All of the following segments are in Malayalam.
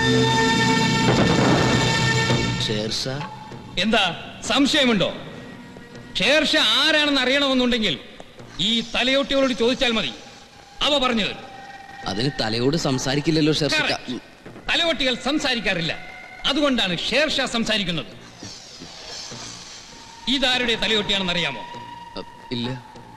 ഷേർഷാ എന്താ സംശയമുണ്ടോ ഷേർഷ ആരാണെന്ന് അറിയണമെന്നുണ്ടെങ്കിൽ ഈ തലയോട്ടികളോട് ചോദിച്ചാൽ മതി അവ പറഞ്ഞു തരും അതിന് തലയോട് സംസാരിക്കില്ലല്ലോ ഷേർഷ Correct. തലയോട്ടികൾ സംസാരിക്കാറില്ല അതുകൊണ്ടാണ് ഷേർഷ സംസാരിക്കുന്നത് ഇതാരുടെ തലയോട്ടിയാണെന്ന് അറിയാമോ ഇല്ല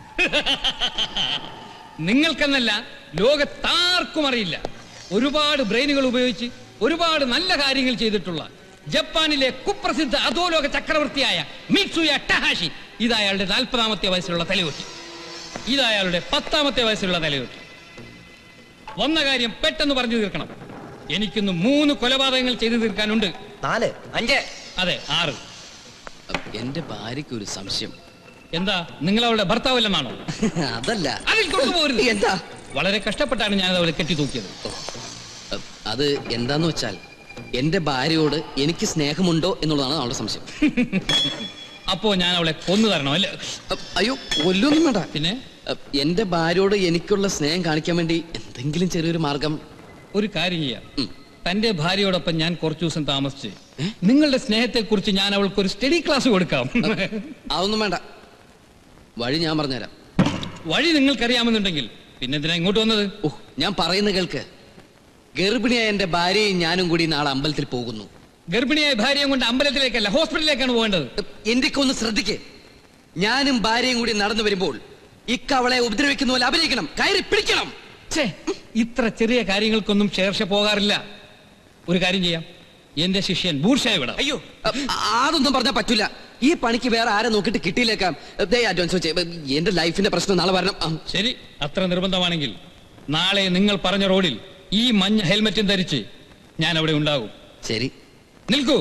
നിങ്ങൾക്കെന്നല്ല ലോകത്താർക്കും അറിയില്ല ഒരുപാട് ബ്രെയിനുകൾ ഉപയോഗിച്ച് ഒരുപാട് നല്ല കാര്യങ്ങൾ ചെയ്തിട്ടുള്ള ജപ്പാനിലെ കുപ്രസിദ്ധ അധോലോക ചക്രവർത്തിയായ മിത്സുയ ടഹാഷി ഇത് അയാളുടെ നാൽപ്പതാമത്തെ വയസ്സിലുള്ള തലയോട്ടി ഇത് അയാളുടെ പത്താമത്തെ വയസ്സിലുള്ള തലയോട്ടി വന്ന കാര്യം പെട്ടെന്ന് പറഞ്ഞു തീർക്കണം എനിക്കിന്ന് മൂന്ന് കൊലപാതകങ്ങൾ ചെയ്തു തീർക്കാനുണ്ട് നാല് അഞ്ച് അതെ ആറ് എന്റെ ഭാര്യയ്ക്ക് ഒരു സംശയം എന്താ നിങ്ങൾ അവളുടെ ഭർത്താവല്ലെന്നാണോ അതല്ല അതിൽ കൊണ്ടുപോകരുത് എന്താ വളരെ കഷ്ടപ്പെട്ടാണ് ഞാൻ അവളെ കെട്ടി തൂക്കിയത് അത് എന്താന്ന് വെച്ചാൽ എന്റെ ഭാര്യയോട് എനിക്ക് സ്നേഹമുണ്ടോ എന്നുള്ളതാണ് അവളുടെ സംശയം അപ്പോ ഞാൻ അവളെ കൊന്നു തരണം അല്ലേ അയ്യോ കൊല്ലൊന്നും വേണ്ട പിന്നെ എന്റെ ഭാര്യയോട് എനിക്കുള്ള സ്നേഹം കാണിക്കാൻ വേണ്ടി എന്തെങ്കിലും ചെറിയൊരു മാർഗം ഒരു കാര്യം ചെയ്യാം തന്റെ ഭാര്യയോടൊപ്പം ഞാൻ കുറച്ചു ദിവസം താമസിച്ച് നിങ്ങളുടെ സ്നേഹത്തെ കുറിച്ച് ഞാൻ അവൾക്ക് ഒരു സ്റ്റഡി ക്ലാസ് കൊടുക്കാം അതൊന്നും വേണ്ട വഴി ഞാൻ പറഞ്ഞുതരാം വഴി നിങ്ങൾക്കറിയാമെന്നുണ്ടെങ്കിൽ പിന്നെ എന്തിനാ ഇങ്ങോട്ട് വന്നത് ഓ ഞാൻ പറയുന്ന കേൾക്ക് ഗർഭിണിയായ എന്റെ ഭാര്യയും ഞാനും കൂടി നാളെ അമ്പലത്തിൽ പോകുന്നു ഗർഭിണിയായ ഭാര്യയും കൊണ്ട് അമ്പലത്തിലേക്കല്ല ഹോസ്പിറ്റലിലേക്കാണ് പോകേണ്ടത് എന്റെ ഒന്ന് ശ്രദ്ധിക്ക് ഞാനും ഭാര്യയും കൂടി നടന്നു വരുമ്പോൾ ഇക്കവളെ ഉപദ്രവിക്കുന്ന പോലെ അഭിനയിക്കണം കയറി പിടിക്കണം ഛേ, ഇത്ര ചെറിയ കാര്യങ്ങൾക്കൊന്നും ശേർഷ പോകാറില്ല ഒരു കാര്യം ചെയ്യാം എന്റെ ശിഷ്യൻ ബൂർഷായ വിടാം അയ്യോ അതൊന്നും പറഞ്ഞാൽ പറ്റൂല ഈ പണിക്ക് വേറെ ആരെ നോക്കിയിട്ട് കിട്ടിയില്ലേക്കാം ദേ അഡ്വാൻസ് വെച്ചേ എന്റെ ലൈഫിന്റെ പ്രശ്നം നാളെ വരണം ആ. ശരി അത്ര നിർബന്ധമാണെങ്കിൽ നാളെ നിങ്ങൾ പറഞ്ഞ റോഡിൽ ഈ മഞ്ഞ ഹെൽമെറ്റും ധരിച്ച് ഞാൻ അവിടെ ഉണ്ടാകും ശരി നിൽക്കൂ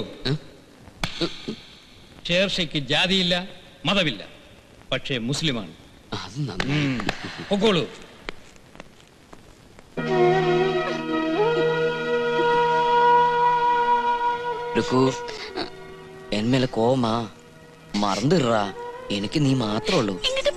ഷേർഷയ്ക്ക് ജാതിയില്ല മതമില്ല പക്ഷേ മുസ്ലിമാണ് അത് നന്നായി ഉം. പൊക്കോളൂ ருக்கு എൻ മേലെ കോമാ മറന്നിടുറാ എനിക്ക് നീ മാത്രമേ ഉള്ളൂ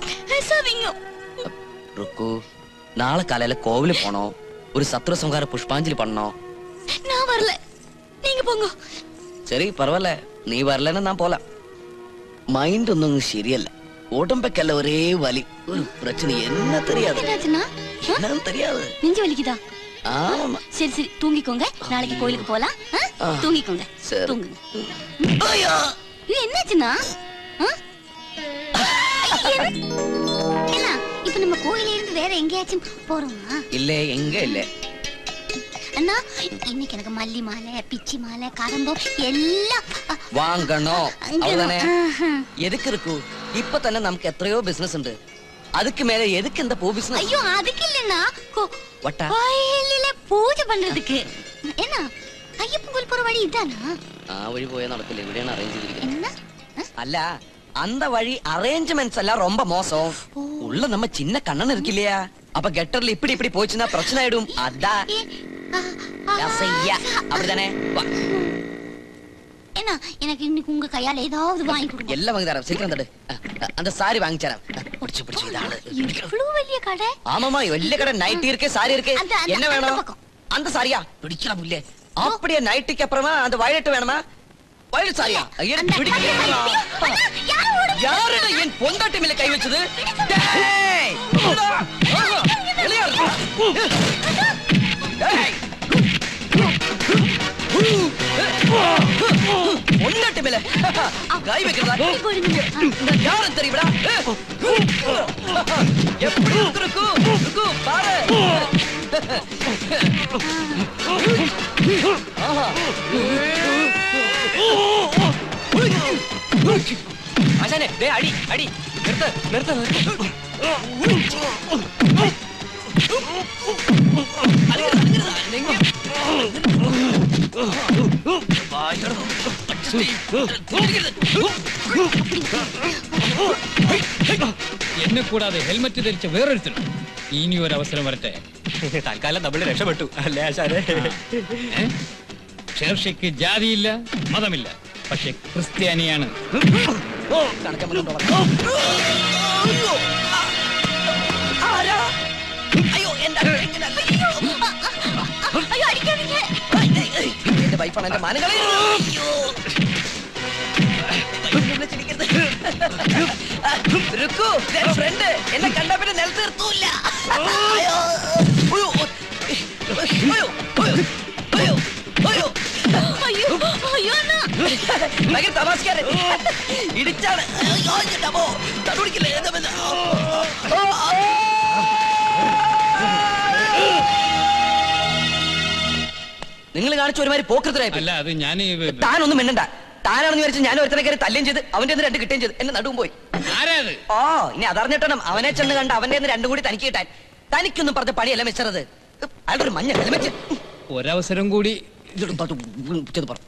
ருக்கு നാളെ കാലയിல കോവില് പോണോ ഒരു சத்ரு சம்ஹார புஷ்பாஞ்சலி பண்ணோம் நான் வரல நீங்க போங்க சரி பரவாயில்ல നീ വരലെന്ന് ഞാൻ പോല മൈൻഡ് ഒന്നും ശരിയല്ല ഉടമ്പക്കല്ല ഒരേ വലി ഒരു പ്രശ്ന என்ன தெரியாது என்னாச்சுன்னா என்னன்னு தெரியாது நெஞ்சு வலிக்குதா ஆமா சரி சரி தூங்கிக்கோங்க நாளைக்கு கோயிலுக்கு போலாம் ஆ? ஆ. தூங்கிக்கோங்க சரி. தூங்குங்க ஐயோ என்னாச்சுன்னா ஆ? என்ன என்ன, இப்ப நம்ம கோயில இருந்து வேற எங்கேயாச்சும் போறோமா ഇല്ലേ എങ്ക ഇല്ലേ அண்ணா இன்னைக்கு எனக்கு மல்லி மாலை பிச்சி மாலை கதம்பம் எல்லாம் அ, വാങ്ങണോ அங்க അവളെ ஆஹா. എതുക്ക് ഇരിക്കൂ ഇപ്പൊ തന്നെ നമുക്ക് എത്രയോ ബിസിനസ് ഉണ്ട് அதுக்கு மேல எதுக்கு இந்த பூ பிசினஸ் ஐயோ அதுக்கு இல்லைன்னா கோ- வட்டா? கோயிலில பூஜை பண்றதுக்கு என்ன ஐயப்பன் கோயில் போற வழி இதானா ആ വഴി പോയാൽ നടക്കില്ല ഇവിടെയാണ് അറേഞ്ച് ചെയ്തിരിക്കുന്നത് என்ன അല്ല அந்த வழி அரேஞ்ச்மெண்ட்ஸ் எல்லாம் ரொம்ப மோசம் உள்ள நம்ம சின்ன கண்ணன் இருக்கு இல்லையா அப்ப கெட்டர்ல இப்படி இப்படி போச்சுன்னா பிரச்சனை ஆயிடும் அதான் ரசையா. அப்படிதானே வா. என்ன எனக்கு இன்னைக்கு உங்க கையால ஏதாவது வாங்கி கொடுங்க எல்லாம் வாங்கி தரேன் சீக்கிரம் தடு அ, அ, அந்த சாரி வாங்கி தரேன் பிடிச்சு பிடிச்சு இதாளு இவ்வளவு വലിയ கடை ஆமாமா வெள்ளை கடை நைட்டி இருக்கு சாரி இருக்கு அந்த- அந்த- என்ன அந்த வேணும் பக்கம். அந்த சாரியா பிடிக்கலாம் புள்ளே அப்படியே நைட்டிக்கு அப்புறமா அந்த வயலட் வேணுமா வயலட் சாரியா ஐயா அந்த- பிடிக்கலையா யாருடா என் பொண்டாட்டி மேல கை வச்சது டேய்! ஆஹா, வெளியே இரு. டேய்! பொண்டாட்டி மேல கை வைக்கிறதா யாரும் தெரியுமா எப்படி இருக்கு ருக்கு? ருக்கு, பாரு ஆஹா. ஆசானே டேய் அடி அடி நிறுத்து நிறுத்து நிறுத்து அழுகிறதா, அழுகிறதா, நெஞ்சு. வாயோட എന്നെ കൂടാതെ ഹെൽമറ്റ് ധരിച്ച വേറൊരുത്തനും ഇനി ഒരു അവസരം വരട്ടെ തൽക്കാലം നമ്മൾ രക്ഷപ്പെട്ടു അല്ലേ ആശാനെ ഏ? ഷേർഷയ്ക്ക് ജാതിയില്ല മതമില്ല പക്ഷെ ക്രിസ്ത്യാനിയാണ് കണക്കാൻ പറ്റും ആരാ അയ്യോ എന്താ ஐயோ அடிக்காதீங்க ലൈഫാണ് എന്റെ മാനങ്ങളെ രുക്കു ഫ്രണ്ട് എന്നെ കണ്ട പിന്നെ നിലത്ത് നിർത്തൂല്ല അയ്യോ. അയ്യോ. അയ്യോ. അയ്യോ. അയ്യോ. അയ്യോ. അയ്യോ അയ്യോ അണ്ണാ ഭയങ്കര തമാശക്കാരൻ ഇടിച്ചാണ് അയ്യോ, എൻ്റെ അമ്മോ. തടുപിടിക്കില്ലേ? എന്താ ഇത്? ഓ, ഓ. നിങ്ങൾ കാണിച്ച ഒരുമാതിരി പോക്കൃതരായി അല്ല അത് ഞാൻ താനൊന്നും മിണ്ടണ്ട താനാണെന്ന് വിചാരിച്ച് ഞാൻ ഒരുത്തനെ കയറി തല്ലുകയും ചെയ്ത് അവന്റെ കയ്യിന്ന് രണ്ട് കിട്ടുകയും ചെയ്ത് എന്നെ നടുവും പോയി ആരാത് ഓ ഇനി അതറിഞ്ഞിട്ടണം അവനെ ചെന്ന് കണ്ട് അവന്റെ കയ്യിന്ന് രണ്ടും കൂടി തനിക്ക് കിട്ടാൻ തനിക്കൊന്നും പറഞ്ഞ പണിയല്ല മിച്ചറത് അയാളുടെ ഒരു മഞ്ഞ ഹെൽമെറ്റ് ഒരവസരം കൂടി ചെയ്ത് പറ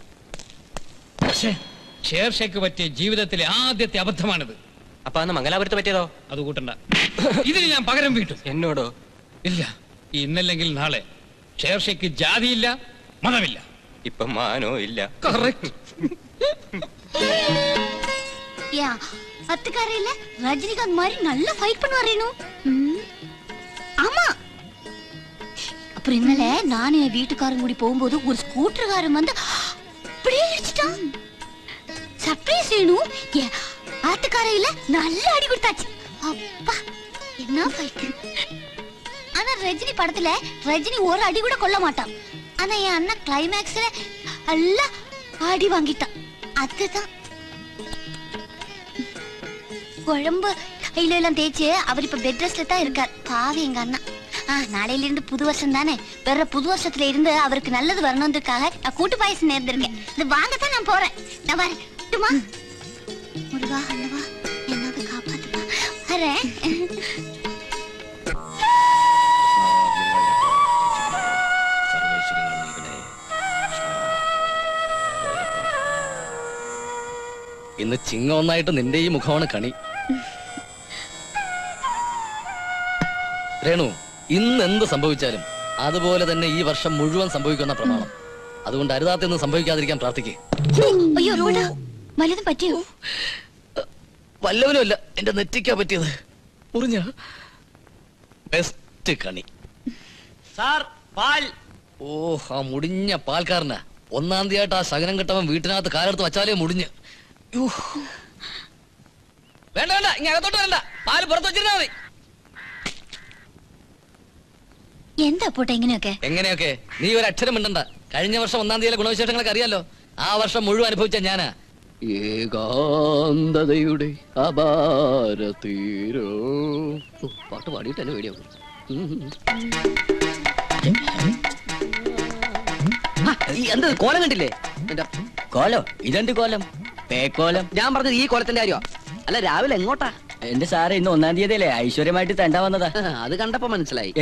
ഷേർ ഷേക്ക് പറ്റിയ ജീവിതത്തിലെ ആദ്യത്തെ അബദ്ധമാണിത് അപ്പൊ അന്ന് മംഗലാപുരത്ത് പറ്റിയതോ അത് കൂട്ടണ്ട ഇതിന് ഞാൻ പകരം വീട്ടും എന്നോടോ ഇല്ല ഇന്നല്ലെങ്കിൽ നാളെ ഷേർ ഷേക്ക് ജാതിയില്ല മതമില്ല ഇപ്പൊ മാനോ ഇല്ല കറക്റ്റ് யா பத்துக்காரையில ரஜினிகாந்த் மாதிரி நல்ல ஃபைட் பண்ணுவாரு ரேணு ம். ஆமா அப்புறம் இന്നലെ நானும் என் வீட்டுக்காரன் கூடி போகும்போது ஒரு ஸ்கூட்டர்காரன் வந்து அப்படியே இடிச்சிட்டான் சர்ப்ரைஸ் ரேணு என் ஆத்துக்காரையில நல்ல அடி கொடுத்தாச்சு அப்பா என்ன ஃபைட் ஆனா ரஜினி படத்துல ரஜினி ஒரு அடி கூட கொல்ல மாட்டான் ஆனா என் அண்ணன் கிளைமேக்ஸ்ல எல்லாம் அடி வாங்கிட்டான் அதுதான் குழம்பு கையில எல்லாம் தேய்ச்சு அவர் இப்ப பெட் ரெஸ்ட்ல தான் இருக்கார் பாவி எங்க அண்ணா ஆ நாளையில இருந்து புது வருஷம் தானே வேற புது வருஷத்துல இருந்து அவருக்கு நல்லது வரணுன்றதுக்காக நான் கூட்டு பாயசம் நேர்ந்திருக்கேன் இது வாங்கத்தான் நான் போறேன் நான் வரேன் விட்டுமா? முருகா அல்லவா என்னது காப்பாத்துப்பா வரேன் ഇന്ന് ചിങ്ങ ഒന്നായിട്ട് നിന്റെ ഈ മുഖമാണ് കണി രേണു ഇന്ന് എന്ത് സംഭവിച്ചാലും അതുപോലെ തന്നെ ഈ വർഷം മുഴുവൻ സംഭവിക്കുന്ന പ്രമാണം അതുകൊണ്ട് അരുതാത്തൊന്നും സംഭവിക്കാതിരിക്കാൻ പ്രാർത്ഥിക്കേ അയ്യോ റോഡാ വല്ലതും പറ്റിയോ വല്ലവനുമല്ല എന്റെ നെറ്റിക്കാ പറ്റിയത് മുറിഞ്ഞ ബെസ്റ്റ് കണി സാർ പാൽ ഓ ആ മുടിഞ്ഞ പാൽക്കാരനാ ഒന്നാം തീയതി ആ ശകനം കെട്ടവൻ വീട്ടിനകത്ത് കാലെടുത്ത് വച്ചാലേ മുടിഞ്ഞ് യ്യോ. വേണ്ട വേണ്ട ഇങ്ങനെ അകത്തോട്ട് വരണ്ട പാല് പുറത്ത് വെച്ചിരുന്നാ മതി എന്താ പോട്ടെ ഇങ്ങനെയൊക്കെ എങ്ങനെയൊക്കെ നീ ഒരു അക്ഷരം മിണ്ടണ്ട കഴിഞ്ഞ വർഷം ഒന്നാം തീയതിയിലെ ഗുണവിശേഷങ്ങളൊക്കെ അറിയാലോ ആ വർഷം മുഴുവൻ അനുഭവിച്ച ഞാനാ ഏകാന്തതയുടെ അപാരതീരോ ഓ, പാട്ട് പാടിയിട്ട് എന്നെ പേടിയാവും എന്ത് കോലം കണ്ടില്ലേ കോലോ ഇതെന്ത് കോലം പേക്കോലം ഞാൻ പറഞ്ഞത് ഈ കോലത്തിന്റെ കാര്യമാ അല്ല രാവിലെ എങ്ങോട്ടാ എന്റെ സാറ് ഇന്ന് ഒന്നാം തീയതിയല്ലേ ഐശ്വര്യമായിട്ട് തണ്ടാ വന്നതാ അത് കണ്ടപ്പോ മനസ്സിലായി